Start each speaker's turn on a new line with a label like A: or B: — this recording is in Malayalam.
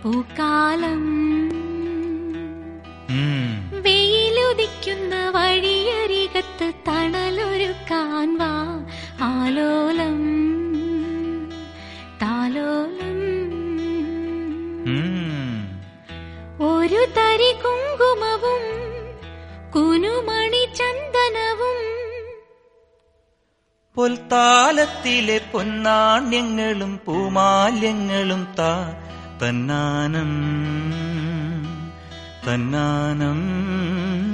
A: പൂക്കാലം
B: ഉം.
A: വെയിലുദിക്കുന്ന വഴിയരികത്ത് തണലൊരുക്കാൻ വാ ആലോലം താലോലം
B: ഉം.
A: ഒരു തരി കുങ്കുമവും കുനുമണി ചന്ദനവും
B: പൊൽത്താലത്തിലെ പൊന്നാണ്യങ്ങളും പൂമാല്യങ്ങളും താ തന്നാനം തന്നാനം